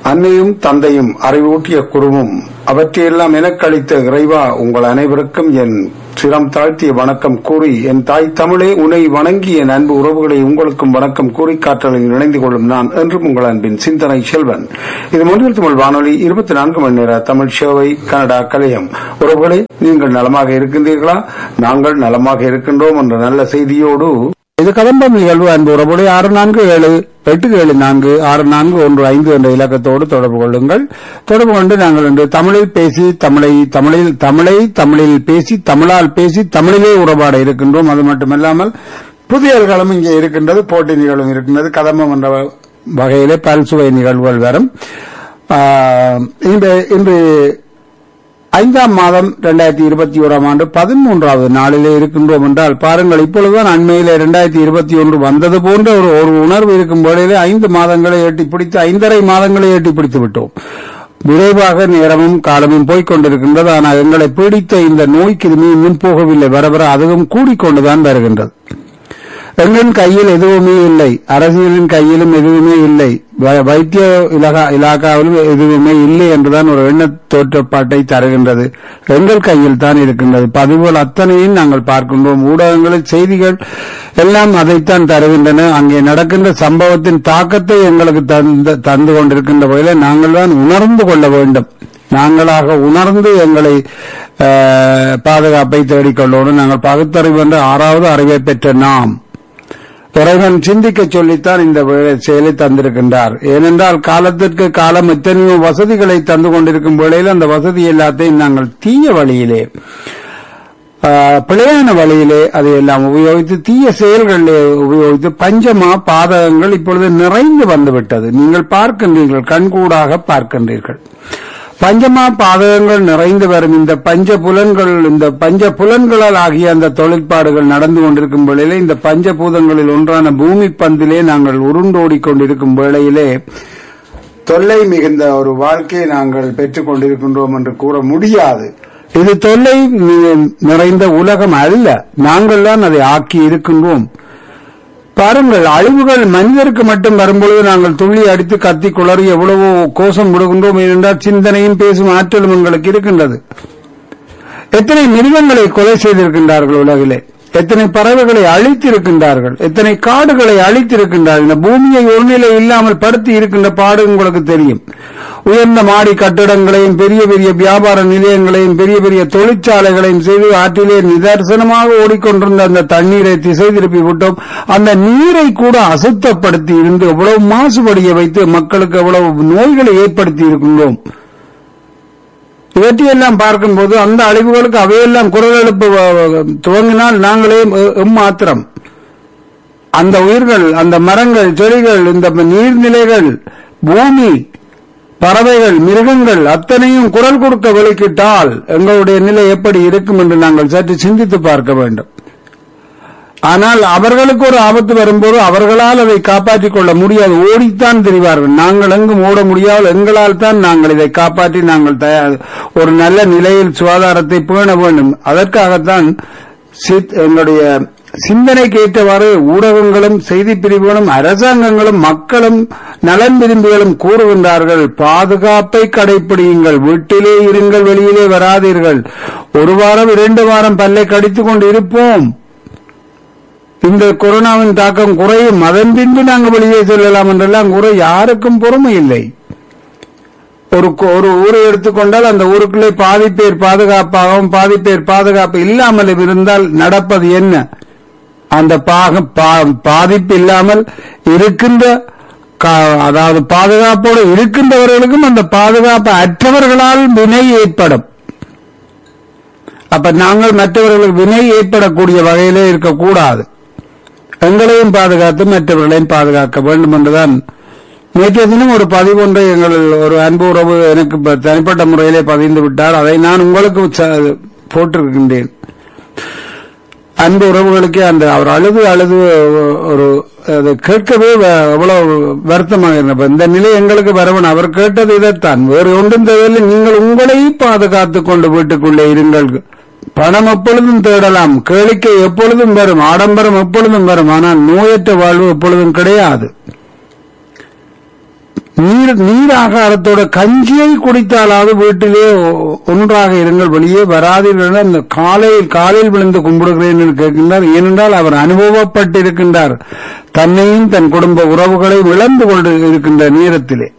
அன்னையும் தந்தையும் அறிவூட்டிய குருவும் அவற்றையெல்லாம் எனக்களித்த இறைவா உங்கள் அனைவருக்கும் என் சிரம் தாழ்த்திய வணக்கம் கூறி என் தாய் தமிழே உன்னை வணங்கி என் அன்பு உறவுகளை உங்களுக்கும் வணக்கம் கூறி காற்றலில் இணைந்து கொள்ளும் நான் என்றும் உங்கள் அன்பின் சிந்தனை செல்வன் இது முன்னில் தமிழ் வானொலி இருபத்தி நான்கு மணி நேர தமிழ் சேவை கனடா கலையம் உறவுகளே நீங்கள் நலமாக இருக்கின்றீர்களா நாங்கள் நலமாக இருக்கின்றோம் என்ற நல்ல செய்தியோடு இது கதம்பம் நிகழ்வு அன்பு உறவுடைய ஆறு நான்கு ஏழு எட்டு ஏழு நான்கு ஆறு நான்கு ஒன்று ஐந்து என்ற இலக்கத்தோடு தொடர்பு கொள்ளுங்கள் தொடர்பு கொண்டு நாங்கள் இன்று தமிழில் பேசி தமிழை தமிழில் தமிழை தமிழில் பேசி தமிழால் பேசி தமிழிலே உறவாட இருக்கின்றோம் அது மட்டுமல்லாமல் புதியர்களும் இங்கே இருக்கின்றது போட்டி நிகழ்வும் இருக்கின்றது கதம்பம் என்ற வகையிலே பல்சுவை நிகழ்வுகள் வரும் ஆஹ், இன்று இன்று ஐந்தாம் மாதம் இரண்டாயிரத்தி இருபத்தி ஓராம் ஆண்டு பதிமூன்றாவது நாளிலே இருக்கின்றோம் என்றால் பாருங்கள் இப்பொழுதுதான் அண்மையிலே இரண்டாயிரத்தி இருபத்தி ஒன்று வந்தது போன்ற ஒரு ஒரு உணர்வு இருக்கும் வேளையிலே ஐந்து மாதங்களை எட்டி பிடித்து ஐந்தரை மாதங்களை எட்டி பிடித்து விட்டோம் விரைவாக நேரமும் காலமும் போய்க் கொண்டிருக்கின்றது ஆனால் எங்களை பீடித்த இந்த நோய் கிருமி இன்னும் போகவில்லை வர வர அதுவும் கூடிக்கொண்டுதான் வருகின்றது எங்களின் கையில் எதுவுமே இல்லை அரசியலின் கையிலும் எதுவுமே இல்லை வ- வைத்திய இலகா இலாக்காவிலும் எதுவுமே இல்லை என்றுதான் ஒரு எண்ண தோற்றப்பாட்டை தருகின்றது எங்கள் கையில் தான் இருக்கின்றது பதிவுகள் அத்தனையும் நாங்கள் பார்க்கின்றோம் ஊடகங்களில் செய்திகள் எல்லாம் அதைத்தான் தருகின்றன அங்கே நடக்கின்ற சம்பவத்தின் தாக்கத்தை எங்களுக்கு தந்து தந்து கொண்டிருக்கின்ற வகையில் நாங்கள் தான் உணர்ந்து கொள்ள வேண்டும் நாங்களாக உணர்ந்து எங்களை அஹ், பாதுகாப்பை தேடிக்கொள்ளணும் நாங்கள் பகுத்தறிவு என்ற ஆறாவது அறிவை பெற்ற நாம் இறைவன் சிந்திக்க சொல்லித்தான் இந்த வே- செயலை தந்திருக்கின்றார் ஏனென்றால் காலத்திற்கு காலம் எத்தனையோ வசதிகளை தந்து கொண்டிருக்கும் வேளையில் அந்த வசதி எல்லாத்தையும் நாங்கள் தீய வழியிலே ஆஹ், பிழையான வழியிலே அதையெல்லாம் உபயோகித்து தீய செயல்களிலே உபயோகித்து பஞ்சமா பாதகங்கள் இப்பொழுது நிறைந்து வந்துவிட்டது நீங்கள் பார்க்கின்றீர்கள் கண்கூடாக பார்க்கின்றீர்கள் பஞ்சமா பாதகங்கள் நிறைந்து வரும் இந்த பஞ்ச புலன்கள் இந்த பஞ்ச புலன்களால் ஆகிய அந்த தொழிற்பாடுகள் நடந்து கொண்டிருக்கும் வேளையிலே இந்த பஞ்சபூதங்களில் ஒன்றான பூமி பந்திலே நாங்கள் உருண்டோடிக் கொண்டிருக்கும் வேளையிலே தொல்லை மிகுந்த ஒரு வாழ்க்கையை நாங்கள் பெற்றுக் கொண்டிருக்கின்றோம் என்று கூற முடியாது இது தொல்லை நி- நிறைந்த உலகம் அல்ல நாங்கள் தான் அதை ஆக்கி இருக்கின்றோம் பாருங்கள் அழிவுகள் மனிதருக்கு மட்டும் வரும்பொழுது நாங்கள் துள்ளி அடித்து கத்தி குளறி எவ்வளவோ கோஷம் விடுகின்றோம் ஏனென்றால் சிந்தனையும் பேசும் ஆற்றலும் எங்களுக்கு இருக்கின்றது எத்தனை மிருகங்களை கொலை செய்திருக்கின்றார்கள் உலகிலே எத்தனை பறவைகளை அழித்திருக்கின்றார்கள் எத்தனை காடுகளை அழித்திருக்கின்றார்கள் இந்த பூமியை ஒரு நிலை இல்லாமல் படுத்தி இருக்கின்ற பாடு உங்களுக்கு தெரியும் உயர்ந்த மாடி கட்டிடங்களையும் பெரிய பெரிய வியாபார நிலையங்களையும் பெரிய பெரிய தொழிற்சாலைகளையும் செய்து ஆற்றிலே நிதர்சனமாக ஓடிக்கொண்டிருந்த அந்த தண்ணீரை திசை திருப்பி விட்டோம் அந்த நீரை கூட அசுத்தப்படுத்தி இருந்து எவ்வளவு மாசுபடிய வைத்து மக்களுக்கு எவ்வளவு நோய்களை ஏற்படுத்தி இருக்கின்றோம் இவற்றையெல்லாம் பார்க்கும்போது அந்த அழிவுகளுக்கு அவையெல்லாம் குரல் எழுப்ப வ- வ- துவங்கினால் நாங்களே எ- எம்மாத்திரம் அந்த உயிர்கள் அந்த மரங்கள் செடிகள் இந்த நீர்நிலைகள் பூமி பறவைகள் மிருகங்கள் அத்தனையும் குரல் கொடுக்க வெளிக்கிட்டால் எங்களுடைய நிலை எப்படி இருக்கும் என்று நாங்கள் சற்று சிந்தித்து பார்க்க வேண்டும் ஆனால் அவர்களுக்கு ஒரு ஆபத்து வரும்போது அவர்களால் அதை காப்பாற்றிக் கொள்ள முடியாது ஓடித்தான் திரிவார்கள் நாங்கள் எங்கும் ஓட முடியாது எங்களால் தான் நாங்கள் இதை காப்பாற்றி நாங்கள் தயார் ஒரு நல்ல நிலையில் சுகாதாரத்தை பேண வேண்டும் அதற்காகத்தான் சித்- எங்களுடைய சிந்தனைக்கு ஏற்றவாறு ஊடகங்களும் செய்தி பிரிவுகளும் அரசாங்கங்களும் மக்களும் நலன் விரும்பிகளும் கூறுகின்றார்கள் பாதுகாப்பை கடைபிடியுங்கள் வீட்டிலே இருங்கள் வெளியிலே வராதீர்கள் ஒரு வாரம் இரண்டு வாரம் பல்லை கடித்துக் கொண்டு இருப்போம் இந்த கொரோனாவின் தாக்கம் குறையும் அதன் பின்பு நாங்கள் வெளியே செல்லலாம் என்றெல்லாம் கூற யாருக்கும் பொறுமை இல்லை ஒரு கொ- ஒரு ஊரை எடுத்துக்கொண்டால் அந்த ஊருக்குள்ளே பாதி பேர் பாதுகாப்பாகவும் பாதி பேர் பாதுகாப்பு இல்லாமலும் இருந்தால் நடப்பது என்ன அந்த பாக- பா- பாதிப்பு இல்லாமல் இருக்கின்ற கா- அதாவது பாதுகாப்போடு இருக்கின்றவர்களுக்கும் அந்த பாதுகாப்பு அற்றவர்களால் வினை ஏற்படும் அப்ப நாங்கள் மற்றவர்களுக்கு வினை ஏற்படக்கூடிய வகையிலே இருக்கக்கூடாது எங்களையும் பாதுகாத்து மற்றவர்களையும் பாதுகாக்க வேண்டும் என்றுதான் நேற்றைய தினம் ஒரு பதிவு ஒன்றை எங்கள் ஒரு அன்பு உறவு எனக்கு இப்ப தனிப்பட்ட முறையிலே பதிந்து விட்டார் அதை நான் உங்களுக்கு ச- போட்டிருக்கின்றேன் அன்பு உறவுகளுக்கே அந்த அவர் அழுது அழுது ஒரு அதை கேட்கவே வ- எவ்வளவு வருத்தமாக இருந்தப்ப இந்த நிலை எங்களுக்கு வரவன் அவர் கேட்டது இதைத்தான் வேறு ஒன்றும் தேவையில்லை நீங்கள் உங்களை பாதுகாத்துக் கொண்டு வீட்டுக்குள்ளே இருங்கள் பணம் எப்பொழுதும் தேடலாம் கேளிக்கை எப்பொழுதும் வரும் ஆடம்பரம் எப்பொழுதும் வரும் ஆனால் நோயற்ற வாழ்வு எப்பொழுதும் கிடையாது நீர் நீர் ஆகாரத்தோட கஞ்சியை குடித்தாலாவது வீட்டிலே ஒ- ஒன்றாக இருங்கள் வெளியே வராதீர்கள் என அந்த காலையில் காலையில் விழுந்து கும்பிடுகிறேன் என்று கேட்கின்றார் ஏனென்றால் அவர் அனுபவப்பட்டிருக்கின்றார் தன்னையும் தன் குடும்ப உறவுகளையும் இழந்து கொண்டு இருக்கின்ற நேரத்திலே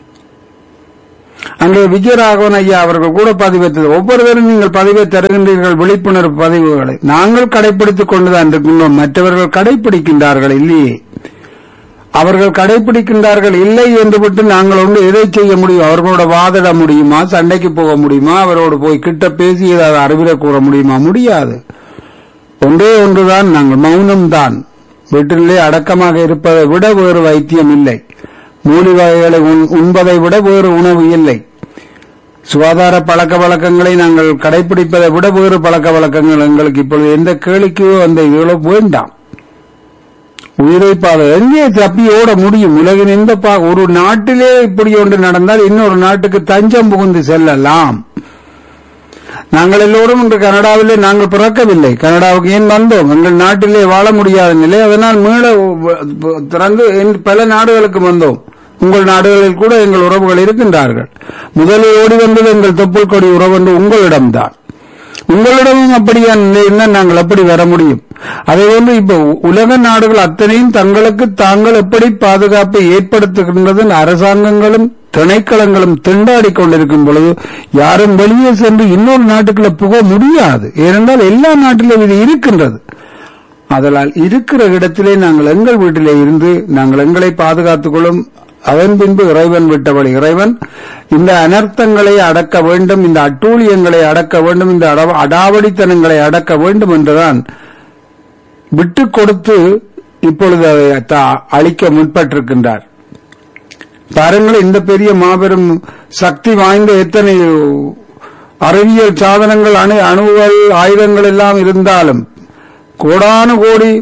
அங்கே விஜயராகவன் ஐயா அவர்கள் கூட பதிவேற்றது ஒவ்வொருவரும் நீங்கள் பதிவை தருகின்றீர்கள் விழிப்புணர்வு பதிவுகளை நாங்கள் கடைபிடித்துக் கொண்டுதான் இருக்கின்றோம் மற்றவர்கள் கடைபிடிக்கின்றார்கள் இல்லையே அவர்கள் கடைபிடிக்கின்றார்கள் இல்லை என்று விட்டு நாங்கள் ஒன்று எதை செய்ய முடியும் அவர்களோட வாதிட முடியுமா சண்டைக்கு போக முடியுமா அவரோடு போய் கிட்ட பேசி ஏதாவது அறிவுரை கூற முடியுமா முடியாது ஒன்றே ஒன்றுதான் நாங்கள் மௌனம்தான் வீட்டிலே அடக்கமாக இருப்பதை விட வேறு வைத்தியம் இல்லை மூலி வகைகளை உண்- உண்பதை விட வேறு உணவு இல்லை சுகாதார பழக்க வழக்கங்களை நாங்கள் கடைபிடிப்பதை விட வேறு பழக்க வழக்கங்கள் எங்களுக்கு இப்பொழுது எந்த கேளிக்கையோ அந்த இவ்வளவு வேண்டாம் உயிரை பாத எங்கே தப்பி ஓட முடியும் உலகின் எந்த பா ஒரு நாட்டிலே இப்படி ஒன்று நடந்தால் இன்னொரு நாட்டுக்கு தஞ்சம் புகுந்து செல்லலாம் நாங்கள் எல்லோரும் இன்று கனடாவிலே நாங்கள் பிறக்கவில்லை கனடாவுக்கு ஏன் வந்தோம் எங்கள் நாட்டிலே வாழ முடியாத நிலை அதனால் மீள வ- திறந்து என் பல நாடுகளுக்கு வந்தோம் உங்கள் நாடுகளில் கூட எங்கள் உறவுகள் இருக்கின்றார்கள் முதலில் ஓடி வந்தது எங்கள் தொப்புள் கொடி உறவு என்று உங்களிடம்தான் உங்களிடமும் அப்படியா நிலை இருந்தால் நாங்கள் எப்படி வர முடியும் அதே போன்று இப்ப உலக நாடுகள் அத்தனையும் தங்களுக்கு தாங்கள் எப்படி பாதுகாப்பை ஏற்படுத்துகின்றது அரசாங்கங்களும் திணைக்களங்களும் திண்டாடிக் கொண்டிருக்கும் பொழுது யாரும் வெளியே சென்று இன்னொரு நாட்டுக்குள்ள புக முடியாது ஏனென்றால் எல்லா நாட்டிலும் இது இருக்கின்றது அதனால் இருக்கிற இடத்திலே நாங்கள் எங்கள் வீட்டிலே இருந்து நாங்கள் எங்களை பாதுகாத்துக் கொள்ளும் அதன் பின்பு இறைவன் விட்ட வழி இறைவன் இந்த அனர்த்தங்களை அடக்க வேண்டும் இந்த அட்டூழியங்களை அடக்க வேண்டும் இந்த அடவ- அடாவடித்தனங்களை அடக்க வேண்டும் என்றுதான் விட்டுக் கொடுத்து இப்பொழுது அதை த- அழிக்க முற்பட்டிருக்கின்றார் பாருங்கள் இந்த பெரிய மாபெரும் சக்தி வாய்ந்த எத்தனை அறிவியல் சாதனங்கள் அணு அணுகள் ஆயுதங்கள் எல்லாம் இருந்தாலும் கோடானு கோடி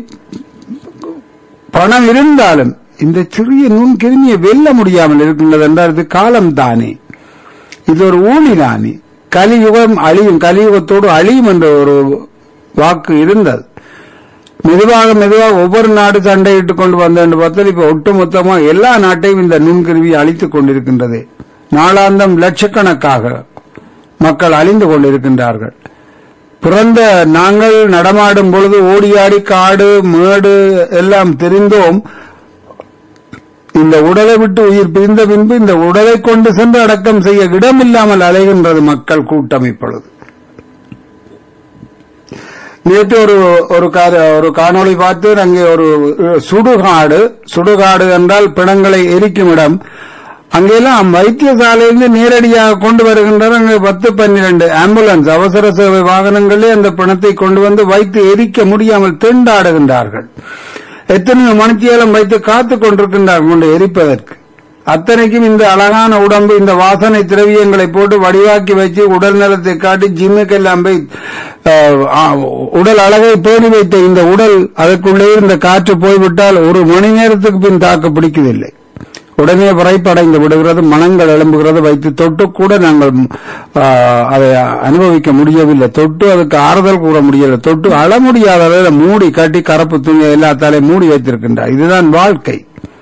பணம் இருந்தாலும் இந்த சிறிய நுண்கிருமியை வெல்ல முடியாமல் இருக்கின்றது என்றால் இது காலம் தானே இது ஒரு ஊழி தானே கலியுகம் அழியும் கலியுகத்தோடு அழியும் என்ற ஒரு வாக்கு இருந்தது மெதுவாக மெதுவாக ஒவ்வொரு நாடு சண்டையிட்டுக் கொண்டு வந்த என்று பார்த்தால் இப்ப ஒட்டுமொத்தமா எல்லா நாட்டையும் இந்த நுண்கிருவி அழித்துக் கொண்டிருக்கின்றது நாளாந்தம் லட்சக்கணக்காக மக்கள் அழிந்து கொண்டிருக்கின்றார்கள் பிறந்த நாங்கள் நடமாடும் பொழுது ஓடியாடி காடு மேடு எல்லாம் தெரிந்தோம் இந்த உடலை விட்டு உயிர் பிரிந்த பின்பு இந்த உடலை கொண்டு சென்று அடக்கம் செய்ய இடமில்லாமல் அலைகின்றது மக்கள் கூட்டம் இப்பொழுது நேற்று ஒரு ஒரு கா- ஒரு காணொளி பார்த்து அங்கே ஒரு அஹ், சுடுகாடு சுடுகாடு என்றால் பிணங்களை எரிக்கும் இடம் அங்கெல்லாம் வைத்தியசாலையிலிருந்து நேரடியாக கொண்டு வருகின்றனர் அங்கே பத்து பன்னிரண்டு ஆம்புலன்ஸ் அவசர சேவை வாகனங்களே அந்த பிணத்தை கொண்டு வந்து வைத்து எரிக்க முடியாமல் திண்டாடுகின்றார்கள் எத்தனையோ மணித்தியாலம் வைத்து காத்துக் கொண்டிருக்கின்றார்கள் கொண்டு எரிப்பதற்கு அத்தனைக்கும் இந்த அழகான உடம்பு இந்த வாசனை திரவியங்களை போட்டு வடிவாக்கி வச்சு உடல் நலத்தை காட்டி ஜிம்முக்கெல்லாம் போய் அஹ், ஆ, உடல் அழகை பேணி வைத்த இந்த உடல் அதற்குள்ளே இருந்த காற்று போய்விட்டால் ஒரு மணி நேரத்துக்கு பின் தாக்கு பிடிக்கவில்லை உடனே விரைப்படைந்து விடுகிறது மனங்கள் எழும்புகிறது வைத்து தொட்டு கூட நாங்கள் ஆ, அதை அனுபவிக்க முடியவில்லை தொட்டு அதுக்கு ஆறுதல் கூற முடியவில்லை தொட்டு அழ முடியாத அளவில் மூடி கட்டி கரப்பு துணி எல்லாத்தாலே மூடி வைத்திருக்கின்றார் இதுதான் வாழ்க்கை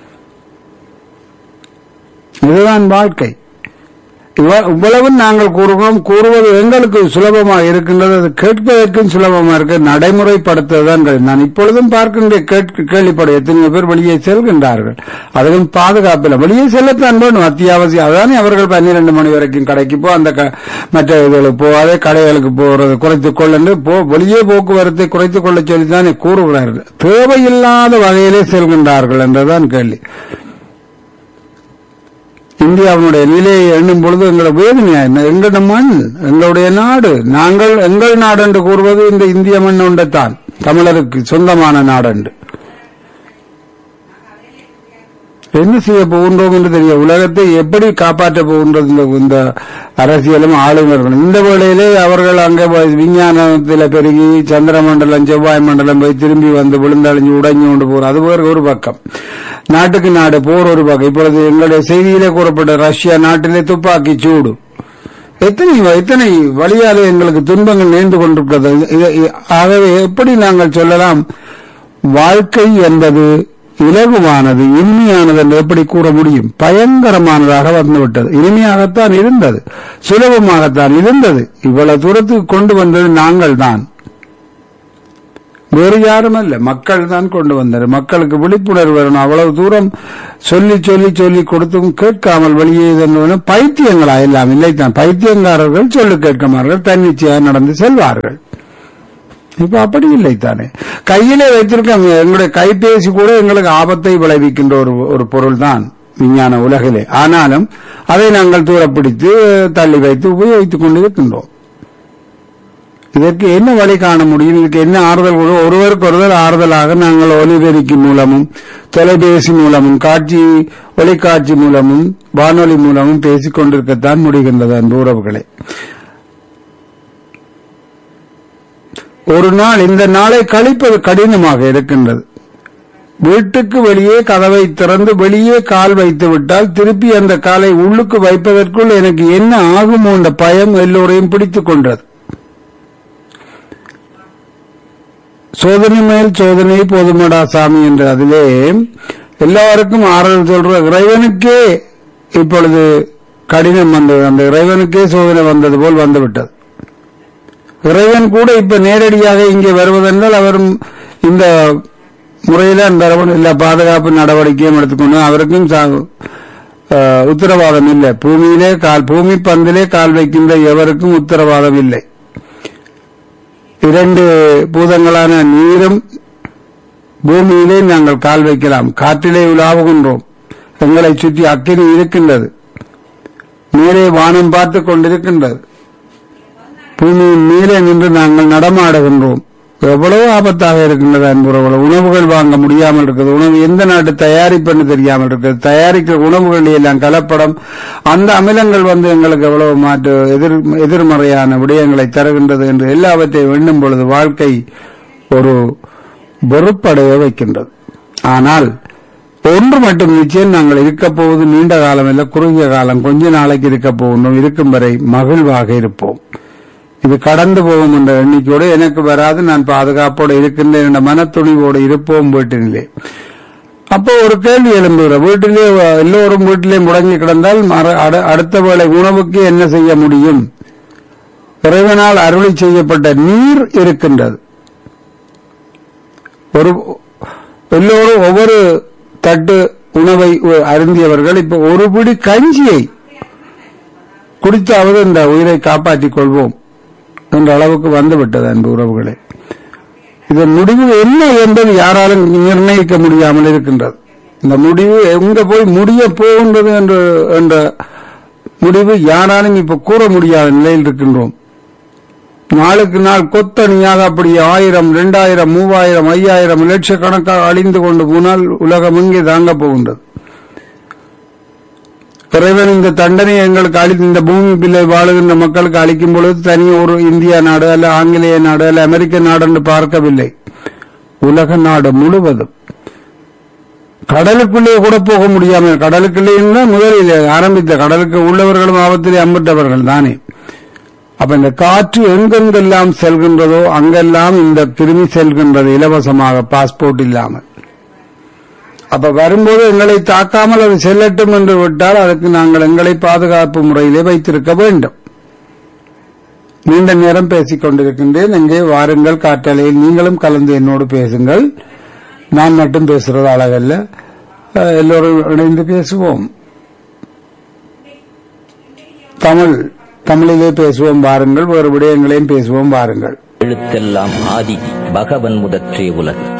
இதுதான் வாழ்க்கை இவ்வ- இவ்வளவு நாங்கள் கூறுகிறோம் கூறுவது எங்களுக்கு சுலபமாக இருக்கின்றது அது கேட்பதற்கும் சுலபமாக இருக்கு நடைமுறைப்படுத்துவதுதான் கடினம். நான் இப்பொழுதும் பார்க்கின்ற கேட்க கேள்விப்பட எத்தனையோ பேர் வெளியே செல்கின்றார்கள் அதுவும் பாதுகாப்பில் வெளியே செல்லத்தான் வேணும் அத்தியாவசியம் அதானே அவர்கள் பன்னிரண்டு மணி வரைக்கும் கடைக்கு போ அந்த க- மற்ற இதுகளுக்கு போகாதே கடைகளுக்கு போறது குறைத்துக் கொள்ளு போ வெளியே போக்குவரத்தை குறைத்துக் கொள்ள சொல்லித்தானே கூறுகிறார்கள் தேவையில்லாத வகையிலே செல்கின்றார்கள் என்றுதான் கேள்வி இந்தியாவினுடைய நிலையை எண்ணும் பொழுது எங்களோட வேதனையா என்ன எங்களோட மண் எங்களுடைய நாடு நாங்கள் எங்கள் நாடு என்று கூறுவது இந்த இந்திய மண் உண்டத்தான் தமிழருக்கு சொந்தமான நாடென்று என்ன செய்ய போகின்றோம் என்று தெரிய உலகத்தை எப்படி காப்பாற்ற போகின்றது இந்த இந்த அரசியலும் ஆளுநர்களும் இந்த வேளையிலே அவர்கள் அங்கே போய் விஞ்ஞானத்தில் பெருகி சந்திர மண்டலம் செவ்வாய் மண்டலம் போய் திரும்பி வந்து விழுந்தழிஞ்சு உடைஞ்சு கொண்டு போற அது வேறு ஒரு பக்கம் நாட்டுக்கு நாடு போர் ஒரு பக்கம் இப்பொழுது எங்களுடைய செய்தியிலே கூறப்பட்ட ரஷ்யா நாட்டிலே துப்பாக்கி சூடு எத்தனை எத்தனை வழியாலே எங்களுக்கு துன்பங்கள் நேர்ந்து கொண்டிருக்கிறது இது- இது- ஆகவே எப்படி நாங்கள் சொல்லலாம் வாழ்க்கை என்பது இலகுவானது இனிமையானது என்று எப்படி கூற முடியும் பயங்கரமானதாக வந்துவிட்டது இனிமையாகத்தான் இருந்தது சுலபமாகத்தான் இருந்தது இவ்வளவு தூரத்துக்கு கொண்டு வந்தது நாங்கள் தான் வேறு யாரும் அல்ல மக்கள் தான் கொண்டு வந்தனர் மக்களுக்கு விழிப்புணர்வு வரணும் அவ்வளவு தூரம் சொல்லி சொல்லி சொல்லி கொடுத்தும் கேட்காமல் வெளியே இதென்ன பைத்தியங்களா எல்லாம் இல்லைத்தான் பைத்தியங்காரர்கள் சொல்லு கேட்கமார்கள் தன்னிச்சையாக நடந்து செல்வார்கள் இப்ப அப்படி இல்லை தானே கையிலே வைத்திருக்க எங்களுடைய கைபேசி கூட எங்களுக்கு ஆபத்தை விளைவிக்கின்ற ஒரு ஒரு பொருள் தான் விஞ்ஞான உலகிலே ஆனாலும் அதை நாங்கள் தூரப்பிடித்து தள்ளி வைத்து உபயோகித்துக் கொண்டிருக்கின்றோம் இதற்கு என்ன வழி காண முடியும் இதுக்கு என்ன ஆறுதல் கொடு- ஒருவருக்கு ஒருவர் ஆறுதலாக நாங்கள் ஒலிபெருக்கி மூலமும் தொலைபேசி மூலமும் காட்சி ஒளிக்காட்சி மூலமும் வானொலி மூலமும் பேசிக் கொண்டிருக்கத்தான் முடிகின்றது அன்பு உறவுகளே ஒரு நாள் இந்த நாளை கழிப்பது கடினமாக இருக்கின்றது வீட்டுக்கு வெளியே கதவை திறந்து வெளியே கால் வைத்து விட்டால் திருப்பி அந்த காலை உள்ளுக்கு வைப்பதற்குள் எனக்கு என்ன ஆகுமோ என்ற பயம் எல்லோரையும் பிடித்துக் கொண்டது சோதனை மேல் சோதனை போதுமடா சாமி என்ற அதிலே எல்லாருக்கும் ஆறுதல் சொல்ற இறைவனுக்கே இப்பொழுது கடினம் வந்தது அந்த இறைவனுக்கே சோதனை வந்தது போல் வந்துவிட்டது இறைவன் கூட இப்ப நேரடியாக இங்கே வருவதென்றால் அவரும் இந்த முறையில அந்த எல்லா பாதுகாப்பு நடவடிக்கையும் எடுத்துக்கொண்டு அவருக்கும் சா- அஹ், உத்தரவாதம் இல்லை பூமியிலே கால் பூமி பந்திலே கால் வைக்கின்ற எவருக்கும் உத்தரவாதம் இல்லை இரண்டு பூதங்களான நீரும் பூமியிலே நாங்கள் கால் வைக்கலாம் காற்றிலே உலாவுகின்றோம் எங்களை சுற்றி அக்கினி இருக்கின்றது மேலே வானம் பார்த்துக் கொண்டிருக்கின்றது பூமியின் மேலே நின்று நாங்கள் நடமாடுகின்றோம் எவ்வளவு ஆபத்தாக இருக்கின்றது அன்புறவுகள் உணவுகள் வாங்க முடியாமல் இருக்குது உணவு எந்த நாட்டு தயாரிப்புன்னு தெரியாமல் இருக்குது தயாரிக்கிற உணவுகள் எல்லாம் கலப்படம் அந்த அமிலங்கள் வந்து எங்களுக்கு எவ்வளவு மாற்று எதிர் எதிர்மறையான விடயங்களை தருகின்றது என்று எல்லாவற்றையும் எண்ணும் பொழுது வாழ்க்கை ஒரு வெறுப்படைய வைக்கின்றது ஆனால் ஒன்று மட்டும் நிச்சயம் நாங்கள் இருக்கப் போவது நீண்ட காலம் இல்ல குறுகிய காலம் கொஞ்ச நாளைக்கு இருக்கப் போகின்றோம் இருக்கும் வரை மகிழ்வாக இருப்போம் இது கடந்து போகும் என்ற எண்ணிக்கையோடு எனக்கு வராது நான் பாதுகாப்போடு இருக்கின்றேன் என்ற மனத்துணிவோடு இருப்போம் வீட்டினிலே அப்போ ஒரு கேள்வி எழும்புகிற வீட்டிலே அஹ், எல்லோரும் வீட்டிலே முடங்கி கிடந்தால் மற- அட- அடுத்த வேளை உணவுக்கு என்ன செய்ய முடியும் இறைவனால் அருளி செய்யப்பட்ட நீர் இருக்கின்றது ஒரு எல்லோரும் ஒவ்வொரு தட்டு உணவை உ- அருந்தியவர்கள் இப்ப ஒரு பிடி கஞ்சியை குடித்தாவது இந்த உயிரை காப்பாற்றிக் கொள்வோம் என்ற அளவுக்கு வந்துவிட்டது அன்பு உறவுகளே இதன் முடிவு என்ன என்பது யாராலும் நிர்ணயிக்க முடியாமல் இருக்கின்றது இந்த முடிவு எங்க போய் முடிய போகின்றது என்று என்ற முடிவு யாராலும் இப்ப கூற முடியாத நிலையில் இருக்கின்றோம் நாளுக்கு நாள் கொத்தணியாக அப்படி ஆயிரம் இரண்டாயிரம் மூவாயிரம் ஐயாயிரம் லட்சக்கணக்காக அழிந்து கொண்டு போனால் உலகம் எங்கே தாங்க போகின்றது இறைவன் இந்த தண்டனை எங்களுக்கு அளி இந்த பூமி பிள்ளை வாழுகின்ற மக்களுக்கு அளிக்கும் பொழுது தனி ஒரு இந்தியா நாடு அல்ல ஆங்கிலேய நாடு அல்ல அமெரிக்க நாடு என்று பார்க்கவில்லை உலக நாடு முழுவதும் கடலுக்குள்ளே கூட போக முடியாமல் கடலுக்குள்ளே இருந்தால் முதலில் ஆரம்பித்த கடலுக்கு உள்ளவர்களும் ஆபத்திலே அம்பிட்டவர்கள் தானே அப்ப இந்த காற்று எங்கெங்கெல்லாம் செல்கின்றதோ அங்கெல்லாம் இந்த கிருமி செல்கின்றது இலவசமாக பாஸ்போர்ட் இல்லாமல் அப்ப வரும்போது எங்களை தாக்காமல் அது செல்லட்டும் என்று விட்டால் அதுக்கு நாங்கள் எங்களை பாதுகாப்பு முறையிலே வைத்திருக்க வேண்டும் நீண்ட நேரம் பேசிக் கொண்டிருக்கின்றேன் இங்கே வாருங்கள் காற்றலையில் நீங்களும் கலந்து என்னோடு பேசுங்கள் நான் மட்டும் பேசுறது அழகல்ல அஹ், எல்லோரும் இணைந்து பேசுவோம் தமிழ் தமிழிலே பேசுவோம் வாருங்கள் வேறு விடயங்களையும் பேசுவோம் வாருங்கள் எழுத்தெல்லாம் ஆதி பகவன் முதற்றே உலகு